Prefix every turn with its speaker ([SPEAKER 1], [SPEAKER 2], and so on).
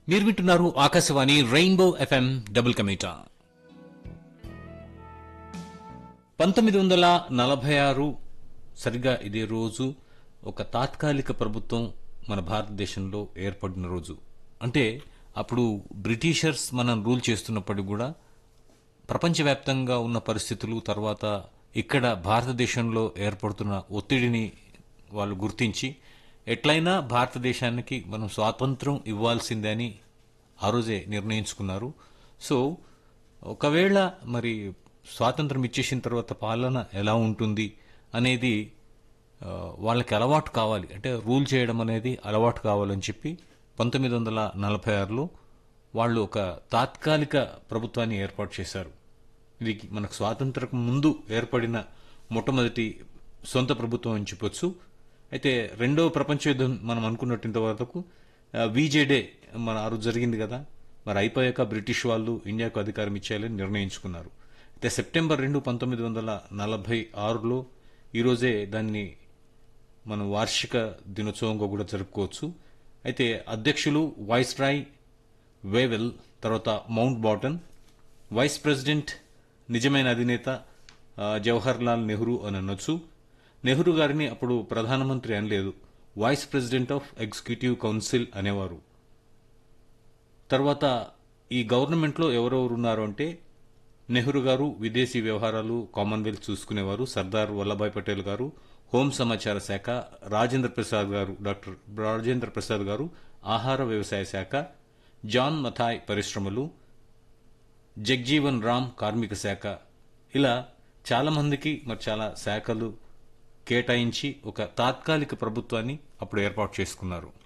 [SPEAKER 1] మీరు వింటున్నారు Akashvani rainbow FM double కమీటా పంతొమ్మిది వందల నలభై ఆరు సరిగా ఇదే రోజు ఒక తాత్కాలిక ప్రభుత్వం మన భారతదేశంలో ఏర్పడిన రోజు అంటే అప్పుడు బ్రిటిషర్స్ మనం రూల్ చేస్తున్నప్పటికీ కూడా ప్రపంచవ్యాప్తంగా ఉన్న పరిస్థితులు తర్వాత ఇక్కడ భారతదేశంలో ఏర్పడుతున్న ఒత్తిడిని వాళ్ళు గుర్తించి ఎట్లయినా భారతదేశానికి మనం స్వాతంత్రం ఇవ్వాల్సిందే అని ఆ రోజే నిర్ణయించుకున్నారు సో ఒకవేళ మరి స్వాతంత్రం ఇచ్చేసిన తర్వాత పాలన ఎలా ఉంటుంది అనేది ఆ, వాళ్ళకి అలవాటు కావాలి అంటే రూల్ చేయడం అనేది అలవాటు కావాలని చెప్పి పంతొమ్మిది వందల నలభై ఆరులో వాళ్ళు ఒక తాత్కాలిక ప్రభుత్వాన్ని ఏర్పాటు చేశారు ఇది మనకు స్వాతంత్రం ముందు ఏర్పడిన మొట్టమొదటి సొంత ప్రభుత్వం అని చెప్పొచ్చు అయితే రెండవ ప్రపంచ యుద్ధం మనం అనుకున్నట్టు ఇంతవరకు విజేడే మన ఆ రోజు జరిగింది కదా మరి అయిపోయాక బ్రిటిష్ వాళ్ళు ఇండియాకు అధికారం ఇచ్చేయాలని నిర్ణయించుకున్నారు అయితే సెప్టెంబర్ రెండు పంతొమ్మిది వందల నలభై ఆరులో ఈరోజే దాన్ని మనం వార్షిక దినోత్సవంగా కూడా జరుపుకోవచ్చు అయితే అధ్యక్షులు వైస్ రాయ్ వేవెల్ తర్వాత మౌంట్ బాటన్ వైస్ ప్రెసిడెంట్ నిజమైన అధినేత ఆ, జవహర్ లాల్ నెహ్రూ అని అనొచ్చు నెహ్రూ గారిని అప్పుడు ప్రధానమంత్రి అనలేదు vice president of executive council అనేవారు తర్వాత ఈ గవర్నమెంట్లో ఎవరెవరు ఉన్నారు అంటే నెహ్రూ గారు విదేశీ వ్యవహారాలు కామన్వెల్త్ చూసుకునేవారు సర్దార్ వల్లభాయ్ పటేల్ గారు హోం సమాచార శాఖ రాజేంద్ర ప్రసాద్ గారు డాక్టర్ రాజేంద్ర ప్రసాద్ గారు ఆహార వ్యవసాయ శాఖ జాన్ మథాయ్ పరిశ్రమలు జగ్జీవన్ రామ్ కార్మిక శాఖ ఇలా చాలా మందికి మరి చాలా శాఖలు కేటాయించి ఒక తాత్కాలిక ప్రభుత్వాన్ని అప్పుడు ఏర్పాటు చేసుకున్నారు